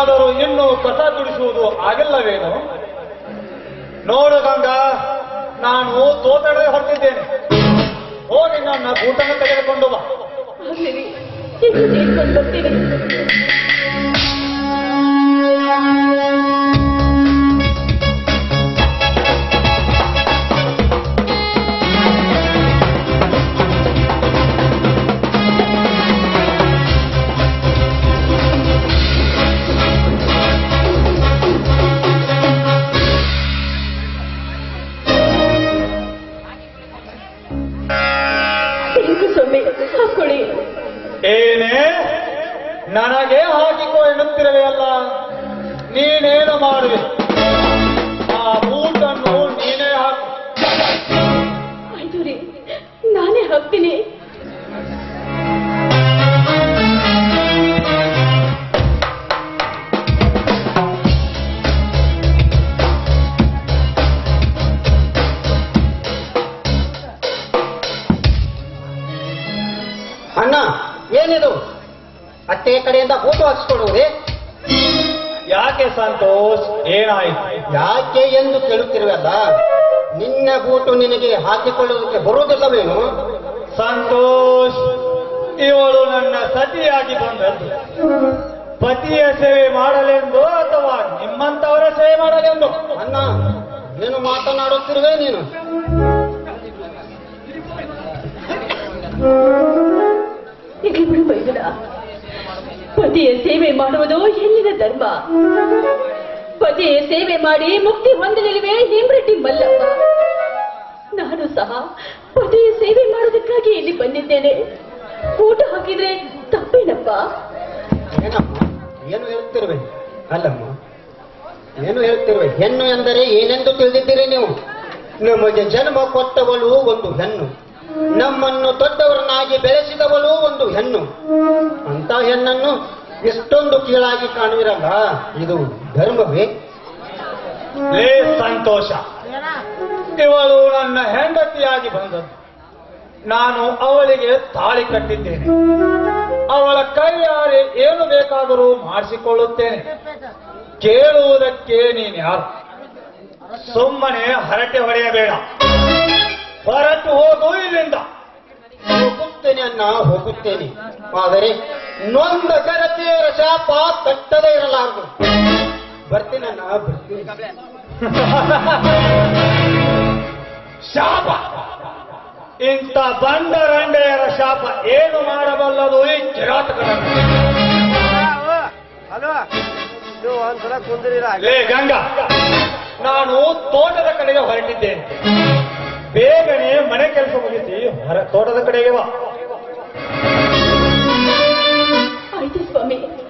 ಏನಾದರೂ ಇನ್ನೂ ಕಸ ಗುಡಿಸುವುದು ಆಗಿಲ್ಲವೇನು ನೋಡು ಗಂಗಾ ನಾನು ತೋಟಡೆ ಹೊರಟಿದ್ದೇನೆ ಹೋಗಿ ನನ್ನ ಊಟನ ತೆಗೆದುಕೊಂಡು ಬಾ ಆಗ್ಲಿ ಇನ್ನು ನೀಡ್ಕೊಂಡು ಬರ್ತೀನಿ ತೆಂಗು ಸೊಮ್ಮೆ ಹಾಕೊಳ್ಳಿ ಏನೇ ನನಗೆ ಹಾಕಿಕೋ ಎನ್ನುತ್ತಿರುವೆ ಅಲ್ಲ ನೀನೇನು ಮಾಡುವೆ ಆ ಬೂಟನ್ನು ನೀನೇ ಹಾಕು ಆಯ್ತು ರೀ ನಾನೇ ಹಾಕ್ತೀನಿ ಅಣ್ಣ ಏನಿದು ಅತ್ತೆ ಕಡೆಯಿಂದ ಫೋಟೋ ಹಾಕಿಸ್ಕೊಡುವುದೇ ಯಾಕೆ ಸಂತೋಷ್ ಏನಾಯ್ತು ಯಾಕೆ ಎಂದು ಕೇಳುತ್ತಿರುವಲ್ಲ ನಿನ್ನ ಬೂಟು ನಿನಗೆ ಹಾಕಿಕೊಳ್ಳುವುದಕ್ಕೆ ಬರುವುದಿಲ್ಲವೇನು ಸಂತೋಷ್ ಇವಳು ನನ್ನ ಸತಿಯಾಗಿ ಬಂದದ್ದು ಪತಿಯ ಸೇವೆ ಮಾಡಲೆಂದು ಅಥವಾ ನಿಮ್ಮಂತವರ ಸೇವೆ ಮಾಡಲೆಂದು ಅಣ್ಣ ಏನು ಮಾತನಾಡುತ್ತಿರುವೆ ನೀನು ಇಲ್ಲಿ ಬಿಡು ಮೈದುನ ಪತಿಯ ಸೇವೆ ಮಾಡುವುದು ಹೆಣ್ಣಿನ ಧರ್ಮ ಪತಿಯ ಸೇವೆ ಮಾಡಿ ಮುಕ್ತಿ ಹೊಂದಲಿಲ್ವೇ ಹೇಮ್ರೆಡ್ಡಿ ಮಲ್ಲಪ್ಪ ನಾನು ಸಹ ಪತಿಯ ಸೇವೆ ಮಾಡೋದಕ್ಕಾಗಿ ಇಲ್ಲಿ ಬಂದಿದ್ದೇನೆ ಊಟ ಹಾಕಿದ್ರೆ ತಪ್ಪೇನಪ್ಪ ಏನಮ್ಮ ಏನು ಹೇಳ್ತಿರುವೆ ಅಲ್ಲಮ್ಮ ಏನು ಹೇಳ್ತಿರುವೆ ಹೆಣ್ಣು ಎಂದರೆ ಏನೆಂದು ತಿಳಿದಿದ್ದೀರಿ ನೀವು ನಮಗೆ ಜನ್ಮ ಕೊಟ್ಟವಳು ಒಂದು ಹೆಣ್ಣು ನಮ್ಮನ್ನು ದೊಡ್ಡವರನ್ನಾಗಿ ಬೆಳೆಸಿದವಳು ಒಂದು ಹೆಣ್ಣು ಅಂತ ಹೆಣ್ಣನ್ನು ಇಷ್ಟೊಂದು ಕೀಳಾಗಿ ಕಾಣುವಿರಲ್ಲ ಇದು ಧರ್ಮವೇ ಲೇ ಸಂತೋಷ ಇವಳು ನನ್ನ ಹೆಂಡತಿಯಾಗಿ ಬಂದದ್ದು ನಾನು ಅವಳಿಗೆ ತಾಳಿ ಕಟ್ಟಿದ್ದೇನೆ ಅವಳ ಕೈಯಾರೆ ಏನು ಬೇಕಾದರೂ ಮಾಡಿಸಿಕೊಳ್ಳುತ್ತೇನೆ ಕೇಳುವುದಕ್ಕೆ ನೀನು ಯಾರು ಸುಮ್ಮನೆ ಹರಟೆ ಹೊಡೆಯಬೇಡ ಹೊರಟು ಹೋಗು ಇಲ್ಲಿಂದ ಹೋಗುತ್ತೇನೆ ಅನ್ನ ಹೋಗುತ್ತೇನೆ ಆದರೆ ನೊಂದ ಕರತೆಯರ ಶಾಪ ತಟ್ಟದೇ ಇರಲಾರದು ಬರ್ತೀನನ್ನ ಬರ್ತೀನಿ ಶಾಪ ಇಂಥ ಬಂಡರಂಡೆಯರ ಶಾಪ ಏನು ಮಾಡಬಲ್ಲದು ಈ ಕಿರಾತಕರನ್ನು ಹಲೋ ನೀವು ಒಂದ್ಸಲ ಕುಂದ್ರಿರ ಲೇ ಗಂಗಾ ನಾನು ತೋಟದ ಕಡೆಗೆ ಹೊರಟಿದ್ದೇನೆ ಬೇಗನೆ ಮನೆ ಕೆಲಸ ಮುಗಿಸಿ ಹೊರ ತೋಟದ ಕಡೆಗೆ ಬಾ ಆಯ್ತು ಸ್ವಾಮಿ